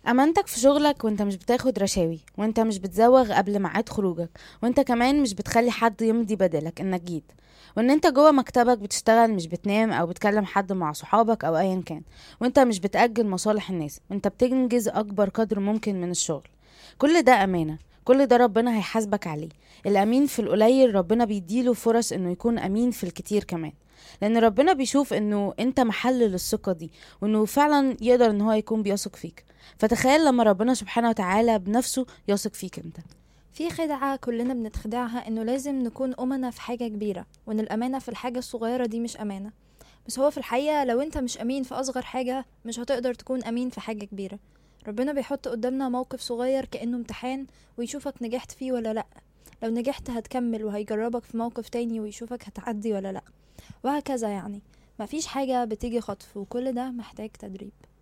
امانتك في شغلك وانت مش بتاخد رشاوي وانت مش بتزوغ قبل ميعاد خروجك وانت كمان مش بتخلي حد يمضي بدلك انك جيت وان انت جوه مكتبك بتشتغل مش بتنام او بتكلم حد مع صحابك او ايا كان وانت مش بتأجل مصالح الناس وانت بتنجز اكبر قدر ممكن من الشغل كل ده امانة كل ده ربنا هيحاسبك عليه الامين في القليل ربنا بيديله فرص انه يكون امين في الكتير كمان لان ربنا بيشوف انه انت محل للثقة دي وانه فعلا يقدر ان هو يكون بيثق فيك فتخيل لما ربنا سبحانه وتعالى بنفسه يثق فيك انت في خدعة كلنا بنتخدعها إنه لازم نكون أمنا في حاجة كبيرة وإن الأمانة في الحاجة الصغيرة دي مش أمانة بس هو في الحقيقة لو أنت مش أمين في أصغر حاجة مش هتقدر تكون أمين في حاجة كبيرة ربنا بيحط قدامنا موقف صغير كأنه امتحان ويشوفك نجحت فيه ولا لأ لو نجحت هتكمل وهيجربك في موقف تاني ويشوفك هتعدي ولا لأ وهكذا يعني مفيش حاجة بتيجي خطف وكل ده محتاج تدريب